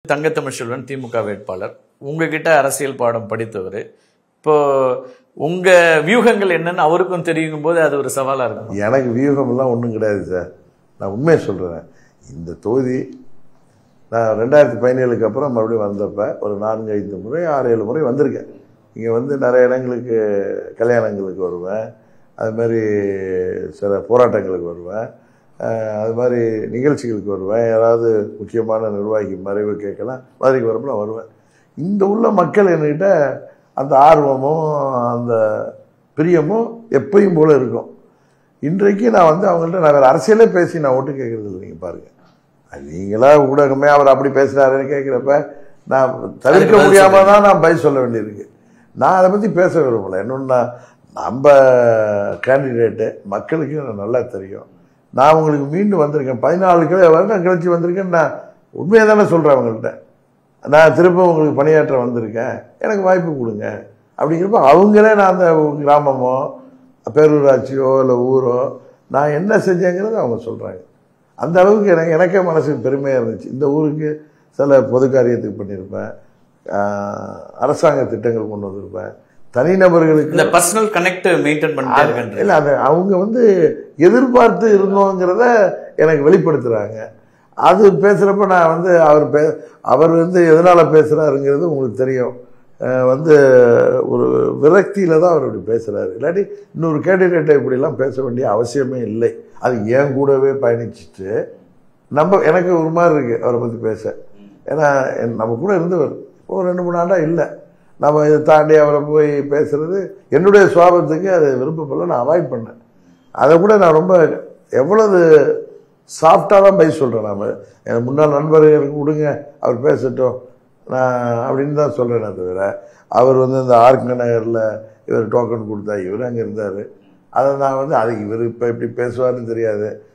தங்கத்தமிழ் செல்வன் திமுக வேட்பாளர் உங்ககிட்ட அரசியல் பாடம் படித்தவர் இப்போ உங்க வியூகங்கள் என்னன்னு அவருக்கும் தெரியும் போது அது ஒரு சவாலா இருக்கும் எனக்கு வியூகமெல்லாம் ஒன்றும் கிடையாது சார் நான் உண்மையை சொல்கிறேன் இந்த தொகுதி நான் ரெண்டாயிரத்தி பதினேழுக்கு அப்புறம் மறுபடியும் வந்தப்போ ஒரு நான்கு ஐந்து முறை ஆறு ஏழு முறை வந்திருக்கேன் இங்கே வந்து நிறைய இடங்களுக்கு கல்யாணங்களுக்கு வருவேன் அது மாதிரி சில போராட்டங்களுக்கு வருவேன் அஹ் அது மாதிரி நிகழ்ச்சிகளுக்கு வருவேன் யாராவது முக்கியமான நிர்வாகி மறைவு கேட்கலாம் மதுரைக்கு வரப்போ நான் வருவேன் இந்த உள்ள மக்கள் என்கிட்ட அந்த ஆர்வமும் அந்த பிரியமும் எப்பயும் போல இருக்கும் இன்றைக்கு நான் வந்து அவங்கள்ட்ட நான் வேறு அரசியலே பேசி நான் ஓட்டு கேட்கறது இல்லை நீங்கள் பாருங்கள் அது நீங்களா ஊடகமே அவர் அப்படி பேசுகிறாருன்னு கேட்குறப்ப நான் தவிர்க்க அதுக்கு பதில் முடியாமல் தான் நான் பதில் சொல்ல வேண்டியிருக்கு நான் அதை பற்றி பேச விரும்பலை இன்னொன்று நம்ம கேண்டிடேட்டு மக்களுக்கு எனக்கு நல்லா தெரியும் நான் உங்களுக்கு மீண்டும் வந்திருக்கேன் பதினாலு கிலோ வருடம் கழிச்சு வந்திருக்கேன் நான் உண்மையை தானே சொல்கிறேன் அவங்கள்ட்ட நான் திரும்ப உங்களுக்கு பணியாற்ற வந்திருக்கேன் எனக்கு வாய்ப்பு கொடுங்க அப்படிங்கிறப்ப அவங்களே நான் அந்த கிராமமோ பேரூராட்சியோ இல்லை ஊரோ நான் என்ன செஞ்சேங்கிறத அவங்க சொல்கிறாங்க அந்த அளவுக்கு எனக்கு எனக்கே மனசுக்கு பெருமையாக இருந்துச்சு இந்த ஊருக்கு சில பொது காரியத்துக்கு பண்ணியிருப்பேன் ஆஹ் அரசாங்க திட்டங்கள் கொண்டு வந்திருப்பேன் தனிநபர்களுக்கு இந்த பர்சனல் கனெக்ட் மெயின்டைன் பண்ணிட்டே இருக்கேன் இல்லை அது அவங்க வந்து எதிர்பார்த்து இருந்தோங்கிறத எனக்கு வெளிப்படுத்துகிறாங்க அது பேசுகிறப்ப நான் வந்து அவர் பே அவர் வந்து எதனால் பேசுகிறாருங்கிறது உங்களுக்கு தெரியும் அஹ் வந்து ஒரு விரக்தியில் தான் அவர் இப்படி பேசுகிறாரு இல்லாட்டி இன்னொரு கேண்டிடேட்டை இப்படிலாம் பேச வேண்டிய அவசியமே இல்லை அது ஏன் கூடவே பயணிச்சுட்டு நம்ம எனக்கு ஒரு மாதிரி இருக்குது அவரை பற்றி பேச ஏன்னா என் நம்ம கூட இருந்தவர் ஒரு ரெண்டு மூணு ஆண்டாக இல்லை நம்ம இதை தாண்டி அவரை போய் பேசுறது என்னுடைய சுவாபத்துக்கு அது விருப்பப்படல நான் அவாய்ட் பண்ணேன் அதை கூட நான் ரொம்ப எவ்வளவு சாஃப்டாக தான் பதில் சொல்கிறேன் நாம் எனக்கு முன்னாள் நண்பர்களுக்கு விடுங்க அவர் பேசட்டும் நான் அப்படின்னு தான் சொல்கிறேனே தவிர அவர் வந்து இந்த ஆர்க நகரில் இவர் டோக்கன் கொடுத்தா இவர் அங்கே இருந்தார் அதை நான் வந்து அது இவர் இப்போ எப்படி பேசுவார்னு தெரியாது